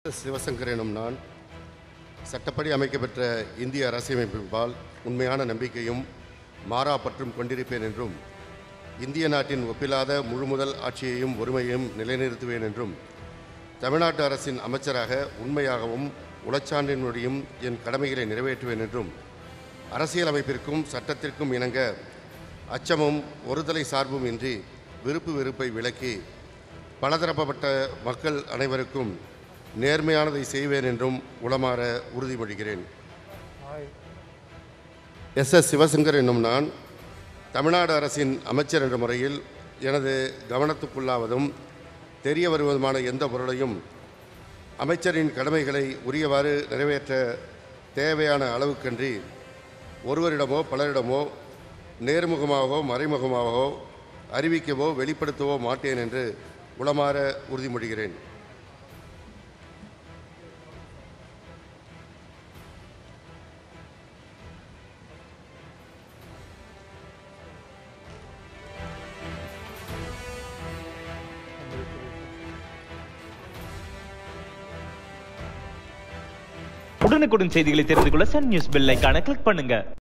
சிவசங்கர் எனும் நான் சட்டப்படி அமைக்கப்பெற்ற இந்திய அரசியலமைப்பின்பால் உண்மையான நம்பிக்கையும் மாறா பற்றும் கொண்டிருப்பேன் என்றும் இந்திய நாட்டின் ஒப்பில்லாத முழுமுதல் ஆட்சியையும் ஒருமையையும் நிலைநிறுத்துவேன் என்றும் தமிழ்நாட்டு அரசின் அமைச்சராக உண்மையாகவும் உளச்சான்றினுடையும் என் கடமைகளை நிறைவேற்றுவேன் என்றும் அரசியலமைப்பிற்கும் சட்டத்திற்கும் இணங்க அச்சமும் ஒருதலை சார்பும் இன்றி விருப்பு வெறுப்பை விலக்கி பலதரப்பட்ட மக்கள் அனைவருக்கும் நேர்மையானதை செய்வேன் என்றும் உளமாற உறுதிமொழிகிறேன் எஸ் எஸ் சிவசங்கர் என்னும் நான் தமிழ்நாடு அரசின் அமைச்சர் என்ற முறையில் எனது கவனத்துக்குள்ளாவதும் தெரிய வருவதுமான எந்த பொருளையும் அமைச்சரின் கடமைகளை உரியவாறு நிறைவேற்ற தேவையான அளவுக்கன்றி ஒருவரிடமோ பலரிடமோ நேர்முகமாகவோ மறைமுகமாகவோ அறிவிக்கவோ வெளிப்படுத்தவோ மாட்டேன் என்று உளமாற உறுதிமொழிகிறேன் உடனுக்குடன் செய்திகளை தெரிந்து கொள்ள சன் நியூஸ் பெல் ஐகானை கிளிக் பண்ணுங்க